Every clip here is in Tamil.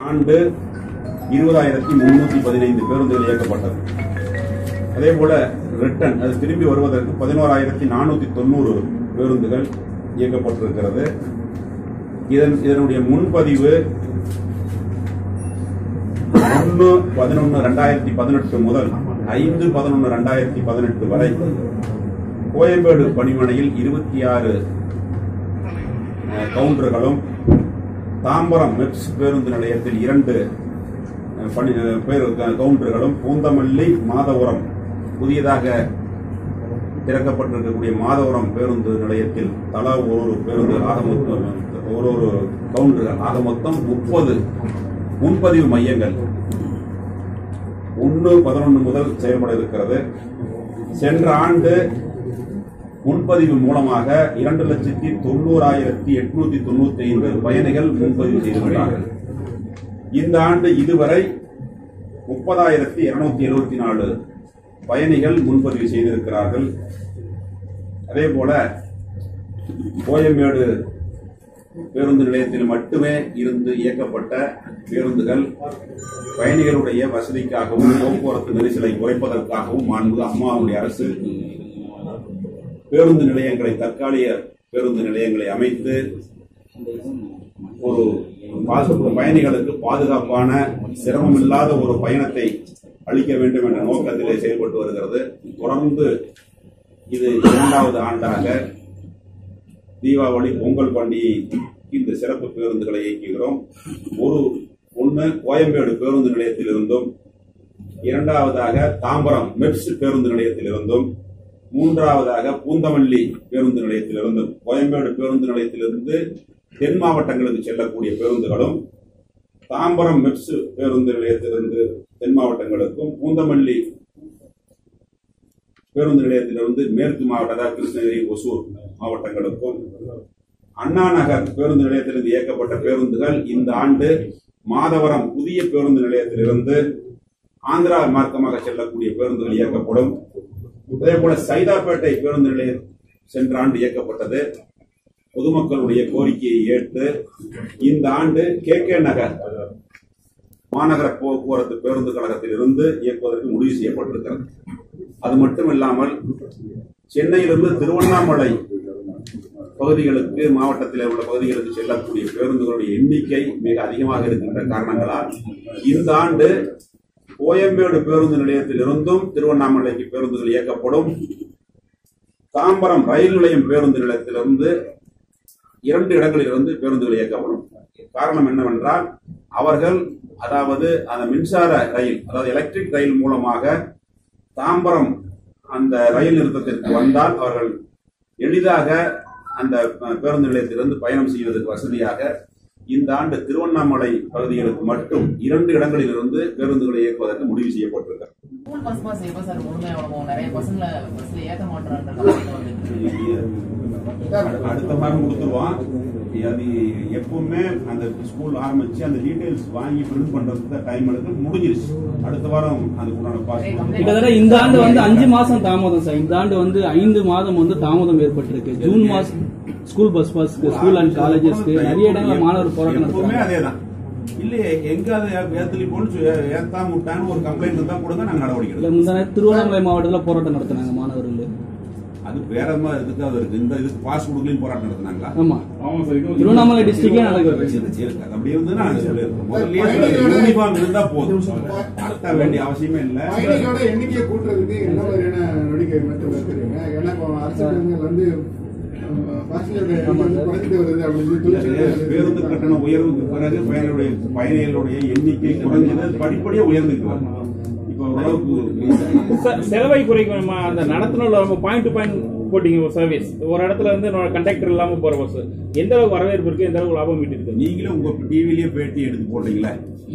ஆண்டு இருபதாயிரத்தி முன்னூத்தி பதினைந்து பேருந்துகள் இயக்கப்பட்டது அதே போல ரிட்டன் அது திரும்பி வருவதற்கு பதினோராயிரத்தி நானூத்தி தொண்ணூறு பேருந்துகள் இயக்கப்பட்டிருக்கிறது இதன் இதனுடைய முன்பதிவு ஒன்று பதினொன்று ரெண்டாயிரத்தி பதினெட்டு முதல் ஐந்து பதினொன்று ரெண்டாயிரத்தி பதினெட்டு வரை கோயம்பேடு பணிமனையில் இருபத்தி ஆறு கவுண்டர்களும் தாம்பரம் மெப்ஸ் பேருந்து நிலையத்தில் இரண்டு அஹ், பணி அஹ், பேரு கவுண்டர்களும் பூந்தமல்லி மாதவரம் புதியதாக திறக்கப்பட்டிருக்கக்கூடிய மாதவரம் பேருந்து நிலையத்தில் தலா ஒரு ஒரு பேருந்து ஆக மொத்தம் ஒரு ஒரு கவுண்டர்கள் ஆக மொத்தம் முப்பது முன்பதிவு மையங்கள் ஒன்று பதினொன்று முதல் செயல்பட இருக்கிறது சென்ற ஆண்டு முன்பதிவு மூலமாக இரண்டு லட்சத்தி தொண்ணூறாயிரத்தி எட்நூத்தி தொண்ணூத்தி ஐந்து பயணிகள் முன்பதிவு செய்துள்ளார்கள் இந்த ஆண்டு இதுவரை முப்பதாயிரத்தி இருநூத்தி எழுபத்தி நாலு பயணிகள் முன்பதிவு செய்திருக்கிறார்கள் அதே போல கோயம்பேடு பேருந்து நிலையத்தில் மட்டுமே இருந்து இயக்கப்பட்ட பேருந்துகள் பயணிகளுடைய வசதிக்காகவும் போக்குவரத்து நெரிசலை குறைப்பதற்காகவும் மாண்பு அம்மாவுடைய அரசு பேருந்து நிலையங்களை தற்காலிக பேருந்து நிலையங்களை அமைத்து ஒரு பாது- பயணிகளுக்கு பாதுகாப்பான சிரமம் இல்லாத ஒரு பயணத்தை அளிக்க வேண்டும் என்ற நோக்கத்திலே செயல்பட்டு வருகிறது தொடர்ந்து இது இரண்டாவது ஆண்டாக தீபாவளி பொங்கல் பண்டிகைக்கு இந்த சிறப்பு பேருந்துகளை இயக்குகிறோம் ஒரு ஒன்று கோயம்பேடு பேருந்து நிலையத்திலிருந்தும் இரண்டாவதாக தாம்பரம் மெப்ஸ் பேருந்து நிலையத்திலிருந்தும் மூன்றாவதாக பூந்தமல்லி பேருந்து நிலையத்திலிருந்தும் கோயம்பேடு பேருந்து நிலையத்திலிருந்து தென் மாவட்டங்களுக்கு செல்லக்கூடிய பேருந்துகளும் தாம்பரம் மெப்ஸ் பேருந்து நிலையத்திலிருந்து தென் மாவட்டங்களுக்கும் பூந்தமல்லி பேருந்து நிலையத்திலிருந்து மேற்கு மாவட்ட அதாவது கிருஷ்ணகிரி ஒசூர் மாவட்டங்களுக்கும் அண்ணா நகர் பேருந்து நிலையத்திலிருந்து இயக்கப்பட்ட பேருந்துகள் இந்த ஆண்டு மாதவரம் புதிய பேருந்து நிலையத்திலிருந்து ஆந்திரா மார்க்கமாக செல்லக்கூடிய பேருந்துகள் இயக்கப்படும் அதே போல சைதாப்பேட்டை பேருந்து நிலையம் சென்ற ஆண்டு இயக்கப்பட்டது பொதுமக்களுடைய கோரிக்கையை ஏற்று இந்த ஆண்டு கே கே நகர் மாநகர போக்குவரத்து பேருந்து கழகத்தில் இருந்து இயக்குவதற்கு முடிவு செய்யப்பட்டிருக்கிறது அது மட்டும் இல்லாமல் சென்னையிலிருந்து திருவண்ணாமலை பகுதிகளுக்கு மாவட்டத்தில் உள்ள பகுதிகளுக்கு செல்லக்கூடிய பேருந்துகளுடைய எண்ணிக்கை மிக அதிகமாக இருக்கின்ற காரணங்களால் இந்த ஆண்டு கோயம்பேடு பேருந்து நிலையத்திலிருந்தும் திருவண்ணாமலைக்கு பேருந்துகள் இயக்கப்படும் தாம்பரம் ரயில் நிலையம் பேருந்து நிலையத்திலிருந்து இரண்டு இடங்களிலிருந்து பேருந்துகள் இயக்கப்படும் காரணம் என்னவென்றால் அவர்கள் அதாவது அந்த மின்சார ரயில் அதாவது எலக்ட்ரிக் ரயில் மூலமாக தாம்பரம் அந்த ரயில் நிறுத்தத்திற்கு வந்தால் அவர்கள் எளிதாக அந்த அஹ், பேருந்து நிலையத்திலிருந்து பயணம் செய்வதற்கு வசதியாக இந்த ஆண்டு திருவண்ணாமலை பகுதிகளுக்கு மட்டும் இரண்டு இடங்களிலிருந்து பேருந்துகளை இயக்குவதற்கு முடிவு செய்யப்பட்டிருக்கிறது ஸ்கூல் பஸ் பாஸ் எப்போ சார் முழுமையாக வழங்குவோம் நிறைய பசங்களை பஸ்ல ஏற்ற மாட்டோன்ற கவலை வந்துட்டு அடுத்த வாரம் கொடுத்துருவான் அது எப்பவுமே அந்த ஸ்கூல் ஆரம்பிச்சு அந்த டீடைல்ஸ் வாங்கி பிரிண்ட் பண்றதுக்கு டைம் எடுத்து முடிஞ்சிருச்சு அடுத்த வாரம் அதுக்குண்டான பாஸ் கிட்டத்தட்ட இந்த ஆண்டு வந்து அஞ்சு மாசம் தாமதம் சார் இந்த ஆண்டு வந்து ஐந்து மாதம் வந்து தாமதம் ஏற்பட்டிருக்கு ஜூன் மாசம் ஸ்கூல் பஸ் பாஸ்க்கு ஸ்கூல் அண்ட் காலேஜஸ்க்கு நிறைய இடங்கள்ல மாணவர் போராட்டம் எப்பவுமே நடத்துறாங்க அதேதான் இல்லையே எங்க அதை ஏத்தலி போன்னு ஏத்தாம விட்டான்னு ஒரு கம்ப்ளைண்ட் இருந்தா கூட தான் நாங்க நடவடிக்கை இல்ல எடுப்போம். முந்தான திருவண்ணாமலை மாவட்டத்துல போராட்டம் நடத்தினாங்க மாணவர்கள் அது வேற மாதிரி இதுக்கு அது இருக்கு இந்த இதுக்கு பாஸ் கொடுக்கலையும் போராட்டம் நடத்தினாங்களா ஆமா திருவண்ணாமலை டிஸ்ட்ரிக்டே நடக்குது இருக்கு. அது அப்படி இருந்து நாங்க சொல்லியிருக்கோம் முதல்லயே சொல்லியிருக்கோம். யூனிஃபார்ம் இருந்தா போதும் நடத்த வேண்டிய அவசியமே இல்ல பயணிகளோட எண்ணிக்கையை கூட்டுறதுக்கு என்ன மாதிரியான நடவடிக்கை மேற்கொள்ள இருக்கிறீங்க ஏன்னா இப்போ அரசு பேருந்துகள் வந்து பாசஞ்சருடைய குறைஞ்சிட்டு வருது அப்படின்னு சொல்லி பேருந்து கட்டண உயர்வுக்கு பிறகு பயணிகளுடைய பயணிகளுடைய எண்ணிக்கை குறைஞ்சது படிப்படியா உயர்ந்துட்டு வருது இப்போ ஓரளவுக்கு செ- செலவை குறைக்கும் அந்த நடத்துனர்ல நம்ம பாயிண்ட் டு பாயிண்ட் போட்டிங்க ஒரு சர்வீஸ் ஒரு இடத்துல இருந்து கண்டக்டர் இல்லாம போற பஸ் எந்த அளவுக்கு வரவேற்பு இருக்கு எந்த அளவுக்கு லாபம் ஈட்டு இருக்கு நீங்களும் உங்க டிவிலயே பேட்டி எடுத்து போட்டீங்களே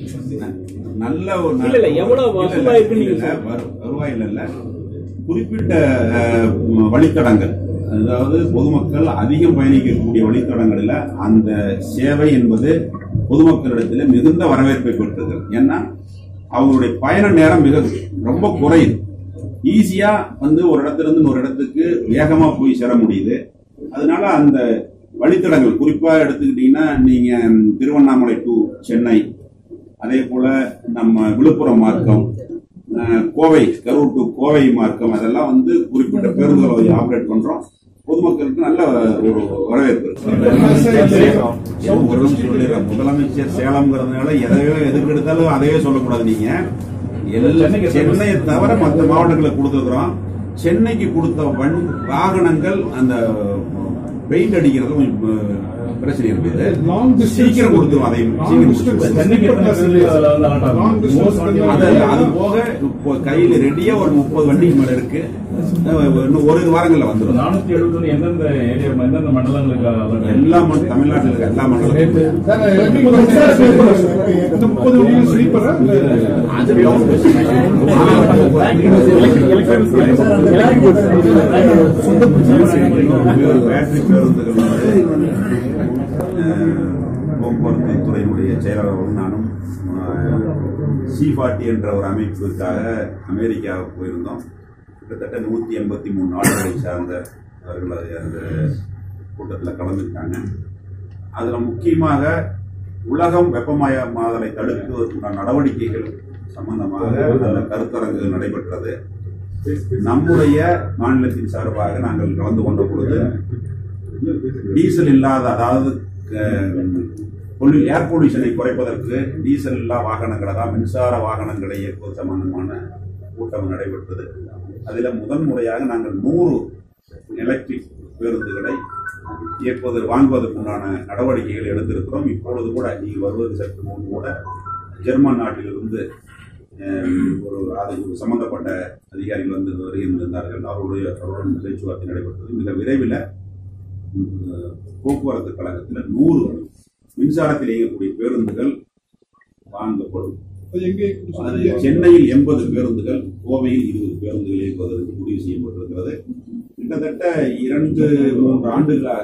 நல்ல ஒரு இல்ல, இல்ல, எவ்வளவு வசூலா இருக்குன்னு நீங்க இல்ல, வரு- வருவாய் இல்ல குறிப்பிட்ட அஹ், வழித்தடங்கள் அதாவது பொதுமக்கள் அதிகம் பயணிக்கக்கூடிய வழித்தடங்களில் அந்த சேவை என்பது பொதுமக்களிடத்தில் மிகுந்த வரவேற்பை பெற்றது ஏன்னா அவங்களுடைய பயண நேரம் மிக ரொம்ப குறையுது ஈஸியா வந்து ஒரு இடத்துல இருந்து இன்னொரு இடத்துக்கு வேகமா போய் சேர முடியுது அதனால அந்த வழித்தடங்கள் குறிப்பா எடுத்துக்கிட்டீங்கன்னா நீங்க திருவண்ணாமலை டு சென்னை அதே போல நம்ம விழுப்புரம் மார்க்கம் அஹ், கோவை கரூர் டு கோவை மார்க்கம் அதெல்லாம் வந்து குறிப்பிட்ட பேருந்துகளை ஆப்ரேட் பண்றோம் பொதுமக்களுக்கு நல்ல ஒரு வரவேற்பு இருக்கு. எதுவும் ஒரு நிமிஷம் சொல்லிடுறேன். முதலமைச்சர் சேலம்ங்கிறதுனால எதையோ எதுக்கு எடுத்தாலும் அதையே சொல்லக்கூடாது நீங்க எல்லா- சென்னையை தவிர மற்ற மாவட்டங்களுக்கு கொடுத்துருக்குறோம் சென்னைக்கு கொடுத்த வன் வாகனங்கள் அந்த பெயிண்ட் அடிக்கிறது கொஞ்சம் அஹ், பிரச்சனை இருக்குது Long distance- சீக்கிரம் கொடுத்துரும் அதையும் Long சீக்கிரம் distance கொடுத்துரும். சென்னைக்கு எத்தனை பேருந்து அதுல வந்து allot ஆகும்? Long distance அது அது போக இப்போ கையில ரெடியா ஒரு முப்பது வண்டிக்கு மேல இருக்கு அஹ், இன்னும் ஒரு வாரங்கள்ல வந்துடும் நானூத்தி எழுபது எந்தெந்த ஏரியா எந்தெந்த மண்டலங்களுக்கு allot ஆகும்? எல்லா மண்ட- தமிழ்நாட்டில் இருக்க எல்லா மண்டலங்களும் சார், எப்படி இந்த முப்பது வண்டியும் ஸ்லீப்பரா அது down bus. பேட்டரி பேருந்துகள் வந்து அஹ், போக்குவரத்து துறையினுடைய செயலாளர்களும் நானும் சி ஃபார்ட்டி என்ற ஒரு அமைப்பிற்காக அமெரிக்காவுக்கு போயிருந்தோம் கிட்டத்தட்ட நூற்றி எண்பத்தி மூணு நாடுகளை சார்ந்த அவர்கள் அது அந்த கூட்டத்தில் கலந்துக்கிட்டாங்க அதில் முக்கியமாக உலகம் வெப்பமயமாதலை தடுக்குவதற்கான நடவடிக்கைகள் சம்பந்தமாக அந்த கருத்தரங்கு நடைபெற்றது நம்முடைய மாநிலத்தின் சார்பாக நாங்கள் கலந்து கொண்ட பொழுது டீசல் இல்லாத அதாவது ஏர் பொல்யூஷனை குறைப்பதற்கு டீசல் இல்லா வாகனங்களை தான் மின்சார வாகனங்களை இயக்குவது சம்பந்தமான கூட்டம் நடைபெற்றது அதில் முதன் முறையாக நாங்கள் நூறு எலக்ட்ரிக் பேருந்துகளை இயக்குவது வாங்குவதற்குண்டான நடவடிக்கைகளை எடுத்திருக்கிறோம் இப்பொழுது கூட நீங்கள் வருவது சற்று முன் கூட ஜெர்மன் நாட்டிலிருந்து அஹ், ஒரு அது சம்பந்தப்பட்ட அதிகாரிகள் வந்து வருகின்றார்கள் அவருடைய அவருடன் பேச்சுவார்த்தை நடைபெற்றது மிக விரைவில் உம், போக்குவரத்து கழகத்தில் நூறு மின்சாரத்தில் இயங்கக்கூடிய பேருந்துகள் வாங்கப்படும் எங்கே அது சென்னையில் எண்பது பேருந்துகள் கோவையில் இருபது பேருந்துகள் இயக்குவதற்கு முடிவு செய்யப்பட்டிருக்கிறது கிட்டத்தட்ட இரண்டு மூன்று ஆண்டுகளாக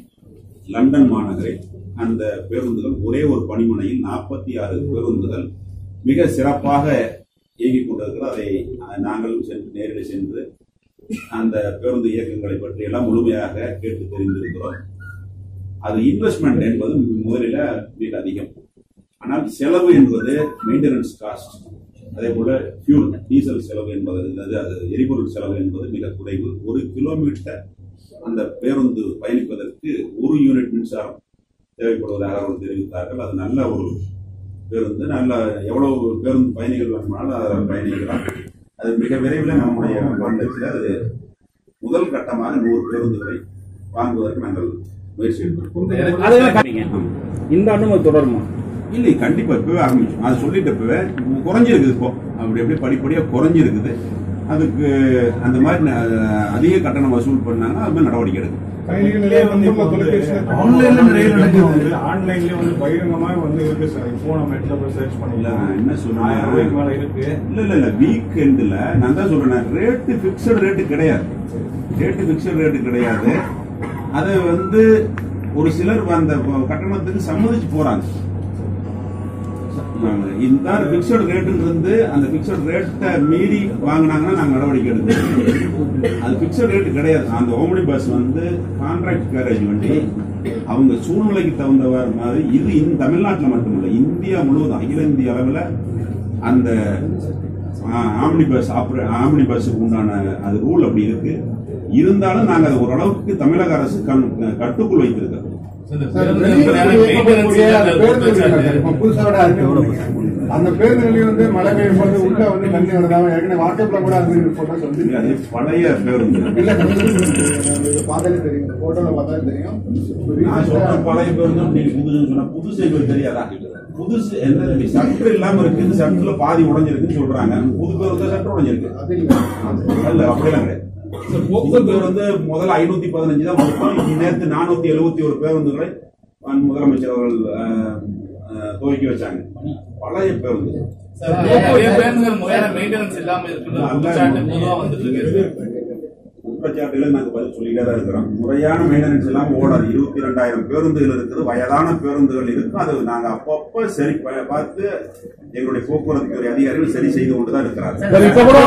லண்டன் மாநகரில் அந்த பேருந்துகள் ஒரே ஒரு பணிமனையில் நாற்பத்தி ஆறு பேருந்துகள் மிக சிறப்பாக இயங்கிக் கொண்டிருக்கிறது அதை அஹ், நாங்களும் சென்று நேரில் சென்று அந்த பேருந்து இயக்கங்களை பற்றி எல்லாம் முழுமையாக கேட்டு தெரிந்திருக்கிறோம் அது இன்வெஸ்ட்மெண்ட் என்பது முதலில் மிக அதிகம் ஆனால் செலவு என்பது மெயின்டெனன்ஸ் காஸ்ட் அதே போல ஃபியூல் டீசல் செலவு என்பது அது அது எரிபொருள் செலவு என்பது மிக குறைவு ஒரு கிலோமீட்டர் அந்த பேருந்து பயணிப்பதற்கு ஒரு யூனிட் மின்சாரம் தேவைப்படுவதாக அவர்கள் தெரிவித்தார்கள் அது நல்ல ஒரு பேருந்து நல்ல எவ்வளவு பேருந்து பயணிகள் வேணுமானாலும் அதில் பயணிக்கலாம் அது மிக விரைவில் நம்முடைய மாநிலத்தில் அது முதல் கட்டமாக நூறு பேருந்துகளை வாங்குவதற்கு நாங்கள் முயற்சி எடுக்கிறோம் அதெல்லாம் காமிங்க. இந்த ஆண்டும் அது தொடருமா இல்லை கண்டிப்பா இப்பவே ஆரம்பிச்சோம் அது சொல்லிட்டு இப்பவே குறைஞ்சிருக்குது இப்போ அப்படி அப்படியே படிப்படியா குறைஞ்சிருக்குது அதுக்கு அந்த மாதிரி ந- அதிக கட்டணம் வசூல் பண்ணாங்கன்னா அது மாதிரி நடவடிக்கை எடுக்கும் பயணிகளே வந்து இப்போ தொலைபேசியில் ஆன்லைன்ல நிறைய நடக்குது ஆன்லைன்லயே வந்து பகிரங்கமா வந்து இருக்கு சார் இப்போ நம்ம நெட்ல போய் சர்ச் இல்ல பண்ணிக்கலாம் நான் என்ன ஆயிரம் ரூபாய்க்கு மேல சொல்றேன் இருக்கு இல்ல இல்ல இல்ல வீக் எண்ட்ல நான் தான் சொல்றேன் ரேட்டு பிக்சட் ரேட்டு கிடையாது ரேட்டு பிக்சட் ரேட்டு கிடையாது அது வந்து ஒரு சிலர் அந்த கட்டணத்துக்கு சம்மதிச்சு போறாங்க இந்த பிக்சட் ரேட்டுன்றது அந்த பிக்சட் ரேட்டை மீறி வாங்கினாங்கன்னா நாங்க நடவடிக்கை எடுக்கணும் அது பிக்சட் ரேட் கிடையாது அந்த ஓமனி பஸ் வந்து கான்ட்ராக்ட் கேரேஜ் வண்டி அவங்க சூழ்நிலைக்கு தகுந்தவர் மாதிரி இது இந்த தமிழ்நாட்டில் மட்டுமல்ல இந்தியா முழுவதும் அகில இந்திய அளவில் அந்த ஆம்னி பஸ் ஆப்ரே ஆம்னி பஸ்ஸுக்கு உண்டான அது ரூல் அப்படி இருக்கு இருந்தாலும் நாங்கள் அதை ஓரளவுக்கு தமிழக அரசு கண்- கட்டுக்குள் வைத்திருக்கிறோம் சார், வெளியே இயக்கப்படக்கூடிய அந்த பேருந்து இருக்குல்ல சார், இப்போ புதுசா விட அறிமுகம். அந்த பேருந்துகளையும் வந்து மழை பெய்யும் போது உள்ள வந்து தண்ணி வருதாம ஏற்கனவே வாட்ஸ்அப்ல கூட அது போட்டோஸ் வந்து அது பழைய பேருந்து இல்ல இது பார்த்தாலே தெரியும் இந்த போட்டோல பார்த்தாலே தெரியும் நான் சொல்ற பழைய பேருந்து நீங்க புதுசுன்னு சொன்னா புதுசு எங்களுக்கு தெரியாதா புதுசு என்ன தம்பி, சட்ரு இல்லாம இருக்கு இந்த சட்டுல பாதி உடைஞ்சிருக்குன்னு சொல்றாங்க புது பேருந்து சட்ரு உடைஞ்சிருக்கு அது இல்ல இல்ல அப்படியெல்லாம் கிடையாது புது பேருந்து முதல்ல ஐநூத்தி பதினஞ்சு தான் கொடுத்தோம் நேற்று நானூத்தி எழுபத்தி ஒரு பேருந்துகளை மாண்பு முதலமைச்சர் அவர்கள் அஹ், அஹ், துவக்கி வச்சாங்க பழைய பேருந்து நிறைய பேருந்துகள் முறையான மெயின்டெனன்ஸ் இல்லாம இருக்குது குற்றச்சாட்டு பொதுவா வந்துட்டு இருக்கு குற்றச்சாட்டுகளை நாங்க பதில் சொல்லிட்டே தான் இருக்கிறோம் முறையான மெயின்டெனன்ஸ் இல்லாம ஓடாது இருபத்தி ரெண்டாயிரம் பேருந்துகள் இருக்குது வயதான பேருந்துகள் இருக்கும் அது நாங்க அப்பப்ப சரி ப- பார்த்து எங்களுடைய போக்குவரத்து துறை அதிகாரிகள் சரி செய்து கொண்டு தான் இருக்கிறார்கள் இப்ப கூட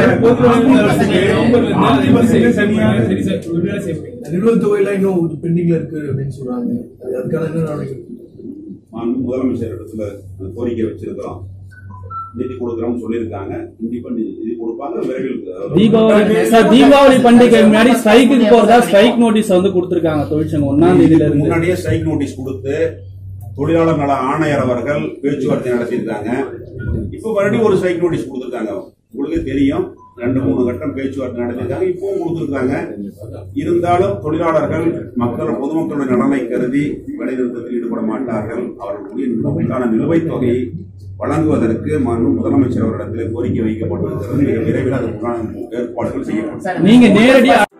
நிறுவன தொகையெல்லாம் இன்னும் பெண்டிங்ல இருக்கு அப்படின்னு சொல்றாங்க அது அதுக்கான என்ன நடவடிக்கை மாண்பு முதலமைச்சர் இடத்துல அந்த கோரிக்கை வச்சிருக்கிறோம் நிதி கொடுக்குறோம்னு சொல்லியிருக்காங்க கண்டிப்பா நிதி நிதி கொடுப்பாங்க விரைவில் அதாவது தீபாவளி சார் தீபாவளி பண்டிகை முன்னாடி ஸ்ட்ரைக்கு போறதா ஸ்ட்ரைக் நோட்டீஸ் வந்து கொடுத்திருக்காங்க தொழிற்சங்கம் ஒன்னாம் தேதியில இதுக்கு இருந்து முன்னாடியே ஸ்ட்ரைக் நோட்டீஸ் கொடுத்து தொழிலாளர் நல ஆணையர் அவர்கள் பேச்சுவார்த்தை நடத்தியிருக்காங்க இப்ப மறுபடியும் ஒரு ஸ்ட்ரைக் நோட்டீஸ் கொடுத்திருக்காங்க உங்களுக்கு தெரியும் ரெண்டு மூணு கட்டம் பேச்சுவார்த்தை நடத்தியிருக்காங்க இப்பவும் கொடுத்திருக்காங்க இருந்தாலும் தொழிலாளர்கள் மக்கள் பொதுமக்களுடைய நலனை கருதி வேலைநிறுத்தத்தில் ஈடுபட மாட்டார்கள் அவர்களுடைய உண்டான நிலுவைத் தொகையை வழங்குவதற்கு மனு முதலமைச்சர் அவரிடத்தில் கோரிக்கை வைக்கப்பட்டிருக்கிறது மிக விரைவில் அதற்கான ஏற்பாடுகள் செய்யப்படும் சார் நீங்க நேரடியா